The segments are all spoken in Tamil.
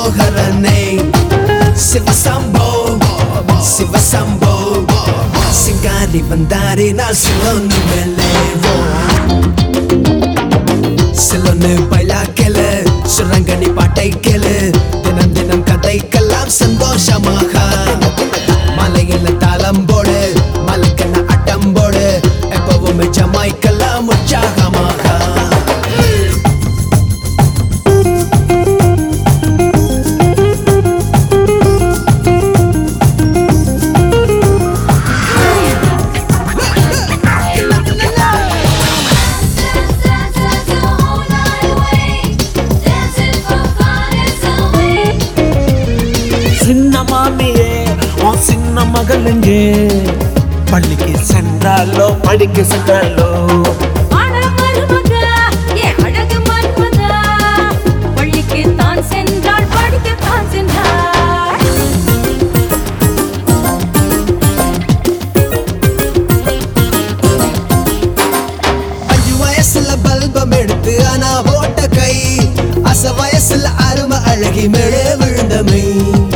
மனோகரனே சிவசம்போ சிவசம்போ சிங்காரி வந்தாரி நான் சிலோன்னு மேலேவோ சிலோன்னு பைலா கேளு சுரங்கனி பாட்டை கேளு தினம் தினம் கதைக்கெல்லாம் சந்தோஷமாக மலையில தாளம் போடு மலைக்கண்ண அட்டம் போடு எப்பவுமே ஜமாய்க்கெல்லாம் உற்சாகமாக சின்ன மாமியே உன் சின்ன மகளுங்கே பள்ளிக்கு சென்றாலோ படிக்க சென்றாலோ சென்றாள் படிக்கத்தான் சென்றாள் அஞ்சு வயசுல பல்பம் எடுத்து ஆனா ஓட்ட கை அச வயசுல அருமை அழகி மேலே விழுந்தமை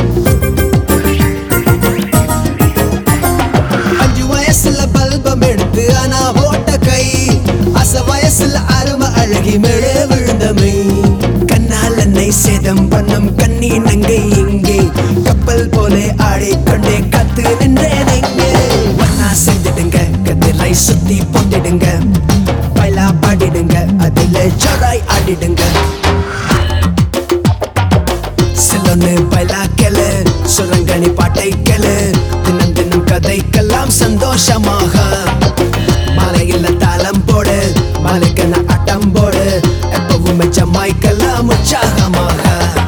அஞ்சு வயசுல பல்பம் எடுத்து ஆனா ஓட்ட கை அச வயசுல அருமை அழகி மேலே விழுந்தமை கண்ணால் என்னை சேதம் பண்ணும் கண்ணி நங்கை இங்கே கப்பல் போலே ஆடிக்கொண்டே கத்து நின்றேன் எங்கே ஒன்னா செஞ்சிடுங்க கதிரை சுத்தி போட்டிடுங்க பைலா பாடிடுங்க அதுல ஜோராய் ஆடிடுங்க சிலொன்னு பைலா கேளு சுரங்கனி பாட்டை கேளு தினம் தினம் கதைக்கெல்லாம் சந்தோஷமாக மலையில தாளம் போடு மலைக்கன அட்டம் போடு எப்பவுமே ஜமாய்க்கெல்லாம் உற்சாகமாக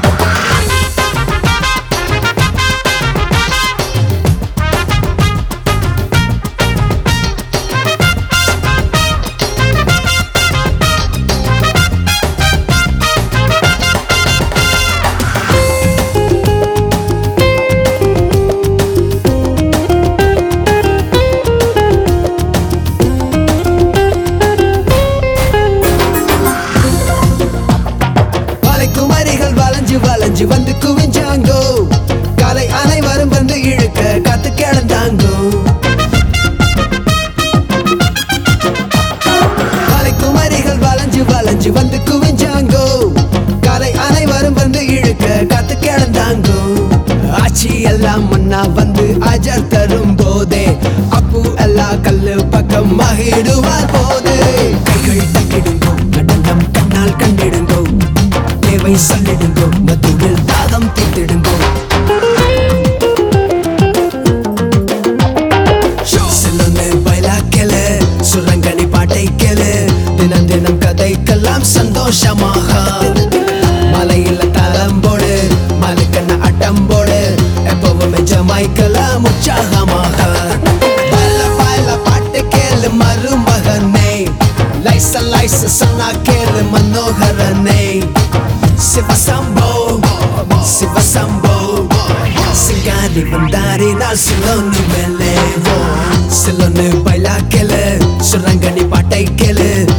காலை குமரிகள் வளைஞ்சு வளைஞ்சு வந்து குவிஞ்சாங்கோ காலை அனைவரும் வந்து இழுக்க காத்து கிடந்தாங்கோ காலை குமரிகள் வளைஞ்சு வளைஞ்சு வந்து குவிஞ்சாங்கோ காலை அனைவரும் வந்து இழுக்க காத்து கிடந்தாங்கோ ஆட்சி எல்லாம் முன்னா வந்து அஜர் தரும் போதே அப்பு எல்லா கல்லு பக்கம் மகிடுவார் போது கைகள் தட்டிடுங்கோ நடனம் கண்ணால் கண்டிடுங்கோ தேவை சொல்லிடுங்கோ மதுவில் தாகம் தீர்த்திடுங்கோ சிலொன்னு பைலா கேளு சுரங்கனி பாட்டை கேளு தினம் தினம் கதைக்கெல்லாம் சந்தோஷமாக மலையில தாளம் போடு மலைக்கண்ண அட்டம் போடு எப்பவுமே ஜமாய்க்கெல்லாம் உற்சாகமாக பைல பைல பாட்டு கேளு மருமகனே லைச லைச சொன்னா கேளு மனோகரனே சிவசம்போ சிவசம்போ சிங்காரி வந்தாரி நான் சிலோன்னு மேலேவோ சிலோன்னு பைலா கேளு சுரங்கனி பாட்டை கேளு